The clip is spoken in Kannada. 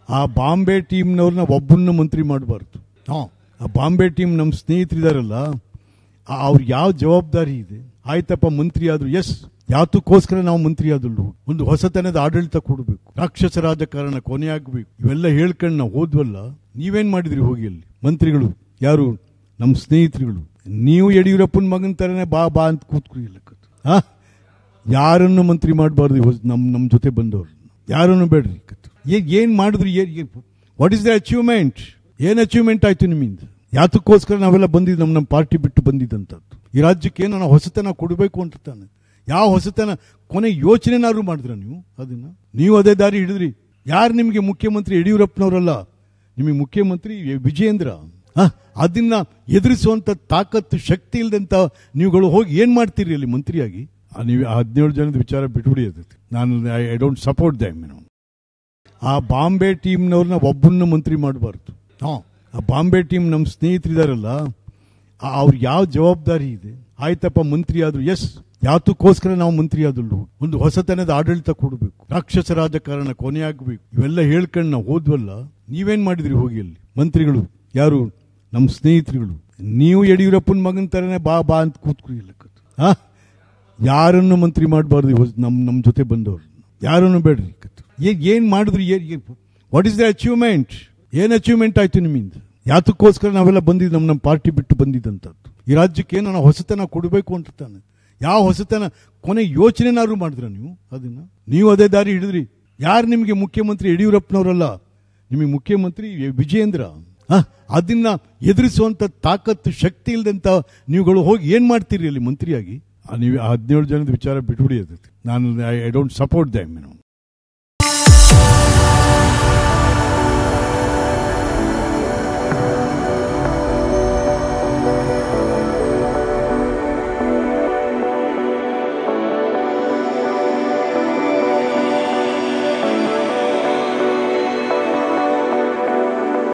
ಆ ಬಾಂಬೆ ಟೀಮ್ನವ್ರನ್ನ ಒಬ್ಬನ್ನ ಮಂತ್ರಿ ಮಾಡಬಾರ್ದು ಹಾಂ ಆ ಬಾಂಬೆ ಟೀಮ್ ನಮ್ಮ ಸ್ನೇಹಿತರಿದಾರಲ್ಲ ಆ- ಅವ್ರಿಗೆ ಯಾವ ಜವಾಬ್ದಾರಿ ಇದೆ ಆಯ್ತಪ್ಪ ಮಂತ್ರಿ ಆದ್ರು ಎಸ್ ಯಾತಕ್ಕೋಸ್ಕರ ನಾವು ಮಂತ್ರಿ ಆದಲ್ರು ಒಂದು ಹೊಸತನದ ಆಡಳಿತ ಕೊಡಬೇಕು ರಾಕ್ಷಸ ರಾಜಕಾರಣ ಕೊನೆ ಆಗ್ಬೇಕು ಇವೆಲ್ಲ ಹೇಳ್ಕೊಂಡು ನಾವು ಹೋದ್ವಲ್ಲ ನೀವೇನ್ ಮಾಡಿದ್ರಿ ಹೋಗಿ ಅಲ್ಲಿ ಮಂತ್ರಿಗಳು ಯಾರು ನಮ್ಮ ಸ್ನೇಹಿತರುಗಳು ನೀವು ಯಡಿಯೂರಪ್ಪನ ಮಗನ ತರನೇ ಬಾ ಬಾ ಅಂತ ಕೂತ್ಕೊರಿ ಇಲ್ಲ ಆ ಯಾರನ್ನು ಮಂತ್ರಿ ಮಾಡಬಾರ್ದು ನಮ್ ನಮ್ಮ ಜೊತೆ ಬಂದವರು ಯಾರನ್ನು ಬೇಡ್ರಿ ಏನ್ ಏನ್ ಮಾಡಿದ್ರಿ ವಾಟ್ ಇಸ್ ದ ಅಚೀವ್ಮೆಂಟ್ ಏನ್ ಅಚೀವ್ಮೆಂಟ್ ಆಯ್ತು ನಿಮ್ಮಿಂದ ಯಾತಕ್ಕೋಸ್ಕರ ನಾವೆಲ್ಲ ಬಂದಿದ್ದು ನಮ್ಮ ನಮ್ಮ ಪಾರ್ಟಿ ಬಿಟ್ಟು ಬಂದಿದ್ದಂಥದ್ದು ಈ ರಾಜ್ಯಕ್ಕೆ ಏನೋ ನಾವು ಹೊಸತನ ಕೊಡಬೇಕು ಅಂತ ತಾನೆ ಯಾವ ಹೊಸತನ ಕೊನೆ ಯೋಚನೆನಾದ್ರು ಮಾಡಿದ್ರ ನೀವು ಅದನ್ನ ನೀವು ಅದೇ ದಾರಿ ಹಿಡಿದ್ರಿ ಯಾರು ನಿಮಗೆ ಮುಖ್ಯಮಂತ್ರಿ ಯಡಿಯೂರಪ್ಪನವರಲ್ಲ ನಿಮಗೆ ಮುಖ್ಯಮಂತ್ರಿ ವಿಜಯೇಂದ್ರ ಆ, ಅದನ್ನ ಎದುರಿಸುವಂತ ತಾಕತ್ತು ಶಕ್ತಿ ಇಲ್ಲದಂತ ನೀವುಗಳು ಹೋಗಿ ಏನ್ ಮಾಡ್ತೀರಿ ಅಲ್ಲಿ ಮಂತ್ರಿಯಾಗಿ ಆ, ನೀವು ಆ ಹದಿನೇಳು ಜನದ ವಿಚಾರ ಬಿಟ್ಬಿಡಿ ಅದು ನಾನು ಐ ಡೋಂಟ್ ಸಪೋರ್ಟ್ ದಮ್ ಆ ಬಾಂಬೆ ಟೀಮ್ನವ್ರನ್ನ ಒಬ್ಬನ್ನ ಮಂತ್ರಿ ಮಾಡಬಾರ್ದು ಹಾಂ ಆ ಬಾಂಬೆ ಟೀಮ್ ನಮ್ಮ ಸ್ನೇಹಿತರಿದಾರಲ್ಲ ಆ- ಅವ್ರಿಗೆ ಯಾವ ಜವಾಬ್ದಾರಿ ಇದೆ ಆಯ್ತಪ್ಪ ಮಂತ್ರಿ ಆದ್ರು ಎಸ್ ಯಾತಕ್ಕೋಸ್ಕರ ನಾವು ಮಂತ್ರಿ ಆದಲ್ರು ಒಂದು ಹೊಸತನದ ಆಡಳಿತ ಕೊಡಬೇಕು ರಾಕ್ಷಸ ರಾಜಕಾರಣ ಕೊನೆ ಆಗ್ಬೇಕು ಇವೆಲ್ಲ ಹೇಳ್ಕೊಂಡು ನಾವು ಹೋದ್ವಲ್ಲ ನೀವೇನ್ ಮಾಡಿದ್ರಿ ಹೋಗಿ ಅಲ್ಲಿ ಮಂತ್ರಿಗಳು ಯಾರು ನಮ್ಮ ಸ್ನೇಹಿತರುಗಳು ನೀವು ಯಡಿಯೂರಪ್ಪನ ಮಗನ ತರನೇ ಬಾ ಬಾ ಅಂತ ಕೂತ್ಕೊರಿ ಇಲ್ಲ ಆ ಯಾರನ್ನು ಮಂತ್ರಿ ಮಾಡಬಾರ್ದು ನಮ್ಮ ನಮ್ಮ ಜೊತೆ ಬಂದವರು ಯಾರನ್ನು ಬೇಡ್ರಿ ಏನ್ ಏನ್ ಮಾಡಿದ್ರಿ ವಾಟ್ ಇಸ್ ದ ಅಚೀವ್ಮೆಂಟ್ ಏನ್ ಅಚೀವ್ಮೆಂಟ್ ಆಯ್ತು ನಿಮ್ಮಿಂದ ಯಾತಕ್ಕೋಸ್ಕರ ನಾವೆಲ್ಲ ಬಂದಿದ್ದು ನಮ್ಮ ನಮ್ಮ ಪಾರ್ಟಿ ಬಿಟ್ಟು ಬಂದಿದ್ದಂಥದ್ದು ಈ ರಾಜ್ಯಕ್ಕೆ ಏನೋ ನಾವು ಹೊಸತನ ಕೊಡಬೇಕು ಅಂತ ತಾನೆ ಯಾವ ಹೊಸತನ ಕೊನೆ ಯೋಚನೆನಾದ್ರು ಮಾಡಿದ್ರ ನೀವು ಅದನ್ನ ನೀವು ಅದೇ ದಾರಿ ಹಿಡಿದ್ರಿ ಯಾರು ನಿಮಗೆ ಮುಖ್ಯಮಂತ್ರಿ ಯಡಿಯೂರಪ್ಪನವರಲ್ಲ ನಿಮಗೆ ಮುಖ್ಯಮಂತ್ರಿ ವಿಜಯೇಂದ್ರ ಆ, ಅದನ್ನ ಎದುರಿಸುವಂತ ತಾಕತ್ತು ಶಕ್ತಿ ಇಲ್ಲದಂತ ನೀವುಗಳು ಹೋಗಿ ಏನ್ ಮಾಡ್ತೀರಿ ಅಲ್ಲಿ ಮಂತ್ರಿಯಾಗಿ ಆ, ನೀವು ಆ ಹದಿನೇಳು ಜನದ ವಿಚಾರ ಬಿಟ್ಬಿಡಿ ಅದು ನಾನು ಐ ಡೋಂಟ್ ಸಪೋರ್ಟ್ ದಮ್